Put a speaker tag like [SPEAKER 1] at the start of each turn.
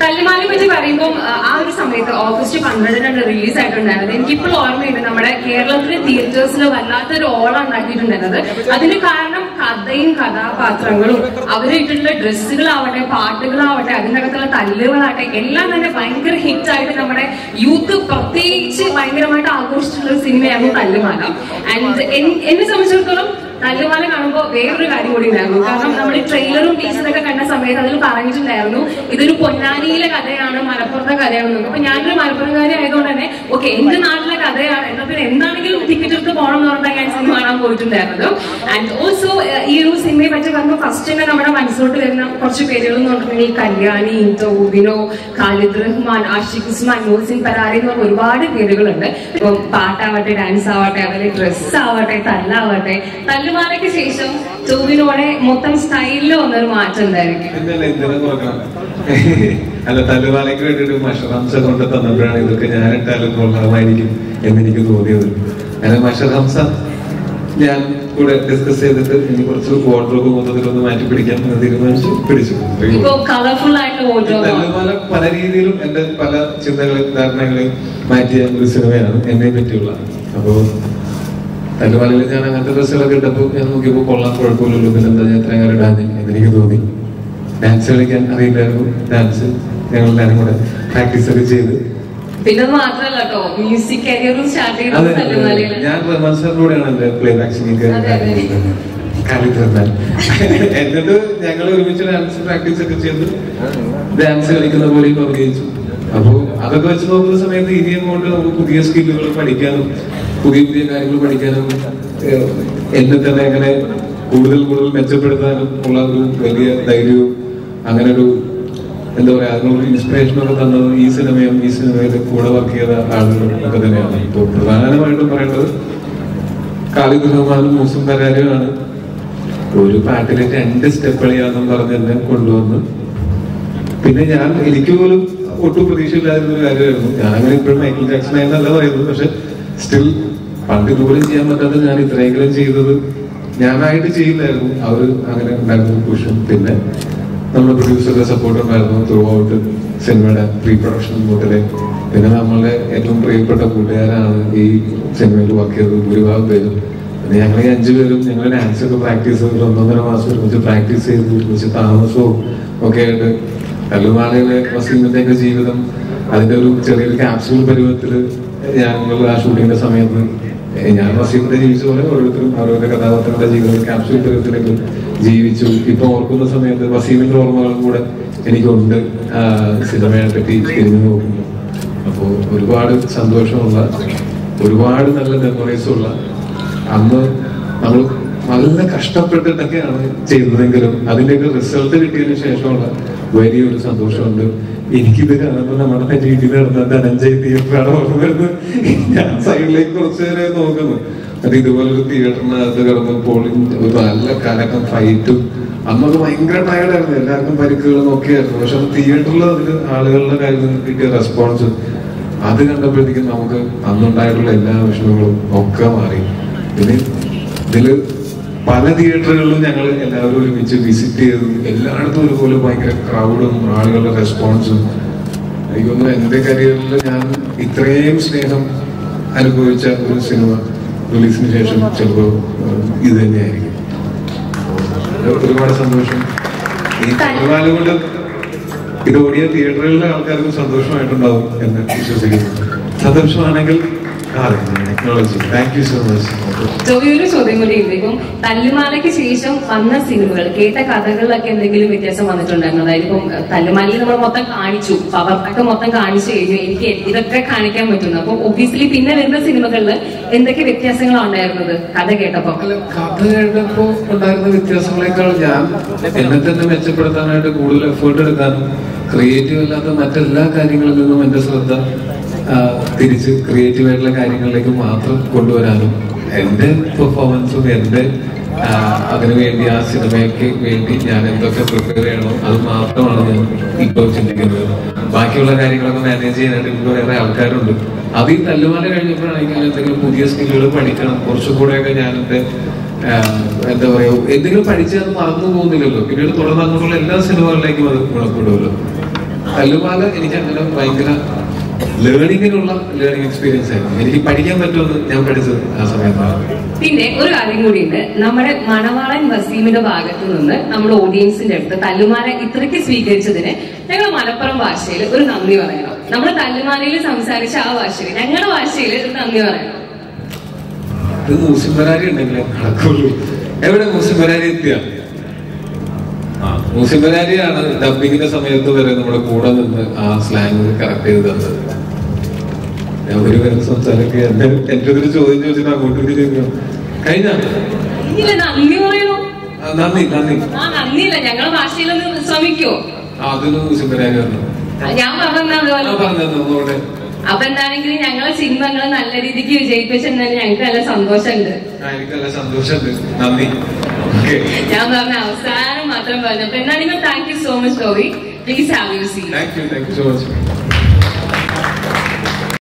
[SPEAKER 1] തല്ലുമാലിനെ പറ്റി പറയുമ്പോൾ ആ ഒരു സമയത്ത് ഓഗസ്റ്റ് പന്ത്രണ്ടിനാണ് റിലീസ് ആയിട്ടുണ്ടായിരുന്നത് എനിക്കിപ്പോൾ ഓർമ്മയുണ്ട് നമ്മുടെ കേരളത്തിലെ തിയേറ്റേഴ്സിൽ വല്ലാത്തൊരു ഓളം ഉണ്ടാക്കിയിട്ടുണ്ടായിരുന്നത് അതിന് കാരണം കഥയും കഥാപാത്രങ്ങളും അവരിട്ടുള്ള ഡ്രസ്സുകളാവട്ടെ പാട്ടുകളാവട്ടെ അതിനകത്തുള്ള തല്ലുകളാവട്ടെ എല്ലാം തന്നെ ഭയങ്കര ഹിറ്റ് ആയിട്ട് നമ്മുടെ യൂത്ത് പ്രത്യേകിച്ച് ഭയങ്കരമായിട്ട് ആഘോഷിച്ചിട്ടുള്ള ഒരു സിനിമയായിരുന്നു തല്ലുമാല ആൻഡ് എന്നെ സംബന്ധിച്ചിടത്തോളം തല്ലുമാല കാണുമ്പോൾ വേറൊരു കാര്യം കൂടി ഉണ്ടായിരുന്നു കാരണം നമ്മൾ ട്രെയിലറും ടീച്ചറൊക്കെ കണ്ട സമയത്ത് അതിൽ പറഞ്ഞിട്ടുണ്ടായിരുന്നു ഇതൊരു പൊന്നാനിയിലെ കഥയാണ് മലപ്പുറത്തെ കഥയാണെന്ന് അപ്പൊ ഞാനൊരു മലപ്പുറംകാരി ആയതുകൊണ്ട് തന്നെ ഓക്കെ എന്റെ നാട്ടിലെ കഥയാണ് എന്നാ പിന്നെ എന്താണെങ്കിലും ടിക്കറ്റ് എടുത്ത് പോകണം എന്ന് പറഞ്ഞാൽ ഞാൻ സിനിമ കാണാൻ പോയിട്ടുണ്ടായിരുന്നത് ആൻഡ് ഓൾസോ ഈ ഒരു സിനിമയെ പറ്റി പറയുമ്പോൾ ഫസ്റ്റ് തന്നെ നമ്മുടെ മനസ്സിലോട്ട് വരുന്ന കുറച്ച് പേരുകൾ എന്ന് പറഞ്ഞിട്ടുണ്ടെങ്കിൽ കല്യാണി ടോബിനോ ഖാലിദ് റഹ്മാൻ ആഷിഖ് ഉസ്മാൻ മോസിൻ പരാരി എന്ന് പറഞ്ഞ ഒരുപാട് പേരുകളുണ്ട് ഇപ്പം പാട്ടാവട്ടെ ഡാൻസ് ആവട്ടെ അതുപോലെ ഡ്രസ് ആവട്ടെ തല്ലാവട്ടെ തല്ലുമാലയ്ക്ക് ശേഷം ടോബിനോടെ മൊത്തം സ്റ്റൈലിൽ വന്നൊരു മാറ്റം എന്തായിരിക്കും
[SPEAKER 2] ഇന്നലെ ഇന്നലെ നോക്കണം അല്ല തല്ലുമാലയ്ക്ക് വേണ്ടിയിട്ട് മഷറംസ കൊണ്ട് തന്നപ്പോഴാണ് ഇതൊക്കെ ഞാൻ ഇട്ടാലും കൊള്ളാമായിരിക്കും എന്നെനിക്ക് തോന്നിയത് അങ്ങനെ മഷറംസ ഞാൻ കൂടെ ഡിസ്കസ് ചെയ്തിട്ട് ഇനി കുറച്ച് വാർഡ്രോബ് മൊത്തത്തിലൊന്ന് മാറ്റി പിടിക്കാൻ എന്ന് തീരുമാനിച്ചു പിടിച്ചു
[SPEAKER 1] ഇപ്പൊ കളർഫുൾ ആയിട്ട് ഓരോ
[SPEAKER 2] തല്ലുമാല പല രീതിയിലും എന്റെ പല ചിന്തകളെയും ധാരണകളെയും മാറ്റിയ ഒരു സിനിമയാണ് എന്നെ പറ്റിയുള്ള അപ്പോ തല്ലുമാലയിൽ ഞാൻ അങ്ങനത്തെ ഡ്രസ്സുകളൊക്കെ ഇട്ടപ്പോ ഞാൻ നോക്കിയപ്പോ കൊള്ളാൻ കുഴപ്പമില്ലല്ലോ പിന്നെ എന്താ ഞാൻ ഇത്രയും കാലം ഇടാൻ എന്നെനിക്ക് തോന്നി ഡാൻസ് കളിക്കാൻ അറിയില്ലായിരുന്നു ഡാൻസ് ഞങ്ങൾ എല്ലാവരും കൂടെ പ്രാക്ടീസ് ഒക്കെ ചെയ്ത്
[SPEAKER 1] പിന്നെ അത് മാത്രല്ല കേട്ടോ മ്യൂസിക് കരിയറും സ്റ്റാർട്ട്
[SPEAKER 2] അതെ
[SPEAKER 1] ചെയ്തത് തല്ലുമാലയിൽ
[SPEAKER 2] ഞാൻ റഹ്മാൻ സാറിലൂടെയാണ് എന്റെ പ്ലേ ബാക്ക് സിംഗിങ്
[SPEAKER 1] അതെ, അതെ.
[SPEAKER 2] കളിത്തന്നാൽ എന്നിട്ട് ഞങ്ങൾ ഒരുമിച്ച് ഡാൻസ് പ്രാക്ടീസ് ഒക്കെ ചെയ്ത് ഡാൻസ് കളിക്കുന്ന പോലെയും അഭിനയിച്ചു അപ്പോ അതൊക്കെ വെച്ച് നോക്കുന്ന സമയത്ത് ഇനി അങ്ങോട്ട് നമുക്ക് പുതിയ സ്കില്ലുകൾ പഠിക്കാനും പുതിയ പുതിയ കാര്യങ്ങൾ പഠിക്കാനും ഏഹ്, എന്നെ തന്നെ അങ്ങനെ കൂടുതൽ കൂടുതൽ മെച്ചപ്പെടുത്താനും ഉള്ള ഒരു വലിയ ധൈര്യവും അങ്ങനെ ഒരു എന്താ പറയാ അതിനൊരു ഇൻസ്പിറേഷൻ ഒക്കെ തന്നത് ഈ സിനിമയും ഈ സിനിമയിൽ കൂടെ വർക്ക് ചെയ്ത ആളുകൾ ഒക്കെ തന്നെയാണ് ഇപ്പോൾ പ്രധാനമായിട്ടും പറയേണ്ടത് ഖാലിദ് റഹ്മാനും മൂസും കരാരുമാണ് ഒരു പാട്ടിന് രണ്ട് സ്റ്റെപ്പ് കളിയാണെന്നും പറഞ്ഞ് എന്നെ കൊണ്ടുവന്ന് പിന്നെ ഞാൻ എനിക്ക് പോലും ഒട്ടും പ്രതീക്ഷയില്ലാതിരുന്ന ഒരു കാര്യമായിരുന്നു ഞാൻ അങ്ങനെ ഇപ്പോഴും മൈക്കിൾ ജാക്സൺ ആയെന്നല്ല പറയുന്നത് പക്ഷെ സ്റ്റിൽ പണ്ട് ഇതുപോലും ചെയ്യാൻ പറ്റാത്ത ഞാൻ ഇത്രയെങ്കിലും ചെയ്തത് ഞാനായിട്ട് ചെയ്യില്ലായിരുന്നു അവര് അങ്ങനെ ഉണ്ടായിരുന്നു പുഷും പിന്നെ നമ്മുടെ പ്രൊഡ്യൂസറുടെ സപ്പോർട്ട് ഉണ്ടായിരുന്നു ത്രൂ ഔട്ട് സിനിമയുടെ പ്രീ പ്രൊഡക്ഷൻ മുതലേ പിന്നെ നമ്മളുടെ ഏറ്റവും പ്രിയപ്പെട്ട കൂട്ടുകാരാണ് ഈ സിനിമയിൽ വർക്ക് ചെയ്തത് ഭൂരിഭാഗം പേരും പിന്നെ ഞങ്ങൾ ഈ അഞ്ചുപേരും ഞങ്ങൾ ഡാൻസ് ഒക്കെ പ്രാക്ടീസ് ചെയ്ത് ഒരു ഒന്നൊന്നര മാസം ഒരുമിച്ച് പ്രാക്ടീസ് ചെയ്ത് ഒരുമിച്ച് താമസവും ഒക്കെ ആയിട്ട് കല്ലുമാലയിലെ വസീമിന്റെ ഒക്കെ ജീവിതം അതിന്റെ ഒരു ചെറിയൊരു ക്യാപ്സൂൾ പരുവത്തില് ഞങ്ങൾ ആ ഷൂട്ടിങ്ങിന്റെ സമയത്ത് ഏ, ഞാൻ വസീമിന്റെ ജീവിച്ച പോലെ ഓരോരുത്തരും അവരുടെ കഥാപാത്രങ്ങളുടെ ജീവിതം ക്യാപ്സൂൾ പരുവത്തിലേക്ക് ജീവിച്ചു ഇപ്പൊ ഓർക്കുന്ന സമയത്ത് വസീമിന്റെ ഓർമ്മകളും കൂടെ എനിക്കുണ്ട് ആ, സിനിമയെ പറ്റി തിരിഞ്ഞു നോക്കുമ്പോൾ അപ്പോ ഒരുപാട് സന്തോഷമുള്ള ഒരുപാട് നല്ല മെമ്മറീസ് ഉള്ള അന്ന് നമ്മൾ നല്ല കഷ്ടപ്പെട്ടിട്ടൊക്കെയാണ് ചെയ്തതെങ്കിലും അതിന്റെയൊക്കെ റിസൾട്ട് കിട്ടിയതിന് ശേഷമുള്ള വലിയൊരു സന്തോഷമുണ്ട് എനിക്കിത് കാണുമ്പോൾ നമ്മുടെ രീതിയിൽ നടന്ന ധനഞ്ജയ് തിയേറ്ററാണ് ഓർമ്മ വരുന്നത് ഞാൻ സൈഡിലേക്ക് കുറച്ചു നേരം നോക്കുന്നു അത് ഇതുപോലൊരു തിയേറ്ററിനകത്ത് കിടന്നപ്പോൾ ഒരു നല്ല കലക്കം ഫൈറ്റും അന്നത് ഭയങ്കര ടയർഡായിരുന്നു എല്ലാവർക്കും പരിക്കുകളും ഒക്കെ ആയിരുന്നു പക്ഷെ അത് തിയേറ്ററിൽ അതിന് ആളുകളുടെ കയ്യിൽ നിന്ന് കിട്ടിയ റെസ്പോൺസ് അത് കണ്ടപ്പോഴത്തേക്കും നമുക്ക് അന്നുണ്ടായിട്ടുള്ള എല്ലാ വിഷമങ്ങളും ഒക്കെ മാറി പിന്നെ ഇതില് പല തിയേറ്ററുകളിലും ഞങ്ങൾ എല്ലാവരും ഒരുമിച്ച് വിസിറ്റ് ചെയ്തു എല്ലായിടത്തും ഒരുപോലെ ഭയങ്കര ക്രൗഡും ആളുകളുടെ റെസ്പോൺസും എനിക്കൊന്നും എന്റെ കരിയറിൽ ഞാൻ ഇത്രയും സ്നേഹം അനുഭവിച്ച ഒരു സിനിമ റിലീസിന് ശേഷം ചിലപ്പോൾ ഇത് തന്നെയായിരിക്കും ഒരുപാട് സന്തോഷം ഈ തമിഴ്നാട് കൊണ്ട് ഇത് ഓടിയ തിയേറ്ററുകളിലെ ആൾക്കാർക്കും സന്തോഷമായിട്ടുണ്ടാവും എന്ന് വിശ്വസിക്കുന്നു സന്തോഷമാണെങ്കിൽ technology thank you so much
[SPEAKER 1] Joby ഒരു ചോദ്യം കൂടി ഉണ്ട് ഇപ്പം തല്ലുമാലയ്ക്ക് ശേഷം വന്ന സിനിമകൾ കേട്ട കഥകളിലൊക്കെ എന്തെങ്കിലും വ്യത്യാസം വന്നിട്ടുണ്ടായിരുന്നു അതായത് ഇപ്പം തല്ലുമാലയിൽ നമ്മൾ മൊത്തം കാണിച്ചു പവർ ഒക്കെ മൊത്തം കാണിച്ചു കഴിഞ്ഞു എനിക്ക് ഇതൊക്കെ കാണിക്കാൻ പറ്റുന്നു അപ്പൊ ഒബിയസ്ലി പിന്നെ വരുന്ന സിനിമകളിൽ എന്തൊക്കെ വ്യത്യാസങ്ങളാണ് ഉണ്ടായിരുന്നത് കഥ കേട്ടപ്പോ
[SPEAKER 2] അല്ല കഥ കേട്ടപ്പോ ഉണ്ടായിരുന്ന വ്യത്യാസങ്ങളെക്കാൾ ഞാൻ എന്നെ തന്നെ മെച്ചപ്പെടുത്താനായിട്ട് കൂടുതൽ എഫേർട്ട് എടുക്കാനും ക്രിയേറ്റീവ് അല്ലാത്ത മറ്റെല്ലാ കാര്യങ്ങളിൽ നിന്നും എന്റെ ശ്രദ്ധ ആ, തിരിച്ച് ക്രിയേറ്റീവ് ആയിട്ടുള്ള കാര്യങ്ങളിലേക്ക് മാത്രം കൊണ്ടുവരാനും എന്റെ പെർഫോമൻസും എന്റെ ആ, അതിനു വേണ്ടി ആ സിനിമയ്ക്ക് വേണ്ടി ഞാൻ എന്തൊക്കെ പ്രിപ്പയർ ചെയ്യണോ അത് മാത്രമാണ് ഞാൻ ഇപ്പോൾ ചിന്തിക്കുന്നത് ബാക്കിയുള്ള കാര്യങ്ങളൊക്കെ മാനേജ് ചെയ്യാനായിട്ട് ഇപ്പോൾ വേറെ ആൾക്കാരുണ്ട് അത് ഈ തല്ലുമാല കഴിഞ്ഞപ്പോഴാണ് എനിക്ക് എന്തെങ്കിലും പുതിയ സ്കില്ലുകൾ പഠിക്കണം കുറച്ചും കൂടെയൊക്കെ ഞാൻ എന്റെ ആഹ്, എന്താ പറയാ എന്തെങ്കിലും പഠിച്ചാൽ അത് മറന്നു പോകുന്നില്ലല്ലോ പിന്നീട് തുടർന്ന് അങ്ങോട്ടുള്ള എല്ലാ സിനിമകളിലേക്കും അത് ഗുണപ്പെടുമല്ലോ തല്ലുമാല എനിക്ക് അങ്ങനെ ഭയങ്കര ലേണിങ്ങിനുള്ള ലേണിംഗ് എക്സ്പീരിയൻസ് ആയിരുന്നു എനിക്ക് പഠിക്കാൻ പറ്റുമെന്ന് ഞാൻ പഠിച്ചത് ആ സമയത്താണ്
[SPEAKER 1] പിന്നെ ഒരു കാര്യം കൂടിയുണ്ട് നമ്മുടെ മണവാളൻ വസീമിന്റെ ഭാഗത്തു നിന്ന് നമ്മുടെ ഓഡിയൻസിന്റെ അടുത്ത് തല്ലുമാല ഇത്രയ്ക്ക് സ്വീകരിച്ചതിന് ഞങ്ങൾ മലപ്പുറം ഭാഷയിൽ ഒരു നന്ദി പറയണം നമ്മൾ തല്ലുമാലയിൽ സംസാരിച്ച ആ ഭാഷയിൽ ഞങ്ങളുടെ ഭാഷയിൽ ഒരു നന്ദി പറയണം
[SPEAKER 2] ഇത് മൂസിം പരാരി ഉണ്ടെങ്കിലേ നടക്കുള്ളൂ എവിടെ മൂസിം പരാരി എത്തിയ ആ മൂസിം പരാരിയാണ് ഡബിങ്ങിന്റെ സമയത്ത് വരെ നമ്മുടെ കൂടെ നിന്ന് ആ സ്ലാങ് കറക്റ്റ് ചെയ്ത് തന്നത് ഞാൻ ഒരു പേര് സംസാരമൊക്കെ എന്റെ എന്റെ ഒരു ചോദ്യം ചോദിച്ചിട്ട് അങ്ങോട്ടും ഇങ്ങോട്ടും കഴിഞ്ഞ
[SPEAKER 1] ഇല്ല നന്ദി പറയണോ
[SPEAKER 2] നന്ദി നന്ദി
[SPEAKER 1] ആ നന്ദിയില്ല ഞങ്ങളുടെ ഭാഷയിലൊന്ന് ശ്രമിക്കോ
[SPEAKER 2] ആ, അതൊരു മൂസിം പരാരി വന്നു
[SPEAKER 1] ഞാൻ പറഞ്ഞ
[SPEAKER 2] ആ
[SPEAKER 1] അതുപോലെ
[SPEAKER 2] പറഞ്ഞത് ഒന്നുകൂടെ
[SPEAKER 1] അപ്പൊ എന്താണെങ്കിലും ഞങ്ങളെ സിനിമകൾ നല്ല രീതിക്ക് വിജയിപ്പിച്ചെന്നതിന് ഞങ്ങൾക്ക് നല്ല സന്തോഷമുണ്ട്
[SPEAKER 2] ആ, എനിക്ക് നല്ല സന്തോഷമുണ്ട് നന്ദി ഓക്കെ
[SPEAKER 1] ഞാൻ പറഞ്ഞ അവസാനം മാത്രം പറഞ്ഞു അപ്പൊ എന്താണെങ്കിലും താങ്ക് യു സോ മച്ച് ഗോവി please have you see
[SPEAKER 2] thank you thank you so much